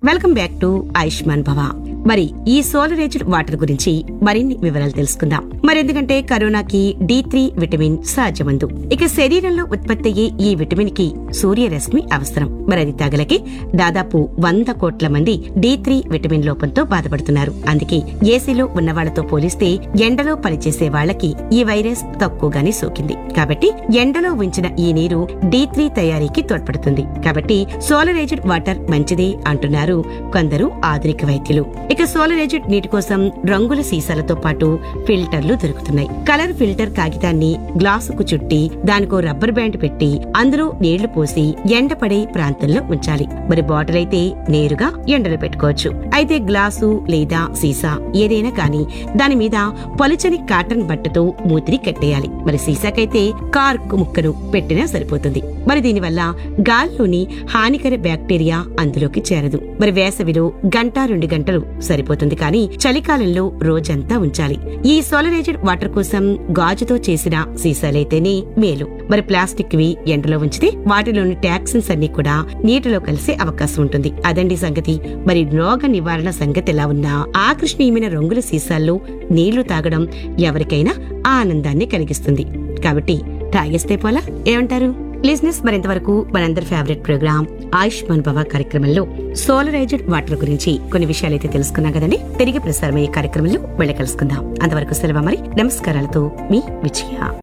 welcome back to Ayushman భవ మరి ఈ సోలరేజ్డ్ వాటర్ గురించి మరిన్ని వివరాలు తెలుసుకుందాం మరి ఎందుకంటే కరోనాకి డి త్రీ విటమిన్ సహజమందు ఇక శరీరంలో ఉత్పత్తి అయ్యే ఈ విటమిన్ కి సూర్యరశ్మి అవసరం మరి అది తగలకి దాదాపు వంద కోట్ల మంది డి త్రీ విటమిన్ లోపంతో బాధపడుతున్నారు అందుకే ఏసీలో ఉన్న వాళ్లతో పోలిస్తే ఎండలో పనిచేసే వాళ్ళకి ఈ వైరస్ తక్కువగానే సోకింది కాబట్టి ఎండలో ఉంచిన ఈ నీరు డి త్రీ తయారీకి తోడ్పడుతుంది కాబట్టి సోలరైజ్డ్ వాటర్ మంచిదే అంటున్నారు కొందరు ఆధునిక వైద్యులు ఇక సోలరైజ్డ్ నీటి కోసం రంగుల సీసాలతో పాటు ఫిల్టర్లు దొరుకుతున్నాయి కలర్ ఫిల్టర్ కాగితాన్ని గ్లాసుకు చుట్టి దానికో రబ్బర్ బ్యాండ్ పెట్టి అందులో నీళ్లు పోసి ఎండపడే ప్రాంతంలో ఉంచాలి మరి బాటిల్ అయితే నేరుగా ఎండలో పెట్టుకోవచ్చు అయితే గ్లాసు లేదా సీసా ఏదైనా కానీ దాని మీద పలుచని కాటన్ బట్టతో మూతిని కట్టేయాలి మరి సీసాకైతే కార్క్ ముక్కను పెట్టినా సరిపోతుంది మరి దీనివల్ల గాల్లోని హానికర బ్యాక్టీరియా అందులోకి చేరదు మరి వేసవిలో గంట రెండు గంటలు సరిపోతుంది కానీ చలికాలంలో రోజంతా ఉంచాలి ఈ సోలరైజ్డ్ వాటర్ కోసం గాజుతో చేసిన సీసాలైతేనే మేలు మరి ప్లాస్టిక్ వి ఎండలో ఉంచితే వాటిలోని టాక్సిన్స్ అన్ని కూడా నీటిలో కలిసే అవకాశం ఉంటుంది అదండి సంగతి మరి రోగ నివారణ సంగతి ఎలా ఉన్నా ఆకర్షణీయమైన రంగుల సీసాల్లో నీళ్లు తాగడం ఎవరికైనా ఆనందాన్ని కలిగిస్తుంది కాబట్టి తాగేస్తే పోలా ఏమంటారు లిజినెస్ మరింతవరకు మనందరి ఫేవరెట్ ప్రోగ్రామ్ ఆయుష్మాన్ భవ కార్యక్రమంలో సోలరైజ్డ్ వాటర్ గురించి కొన్ని విషయాలైతే తెలుసుకున్నాం కదండి తిరిగి ప్రసారమయ్యే కార్యక్రమంలో వెళ్ళ కలుసుకుందాం అంతవరకు సెలవు మరి నమస్కారాలతో మీ విజయ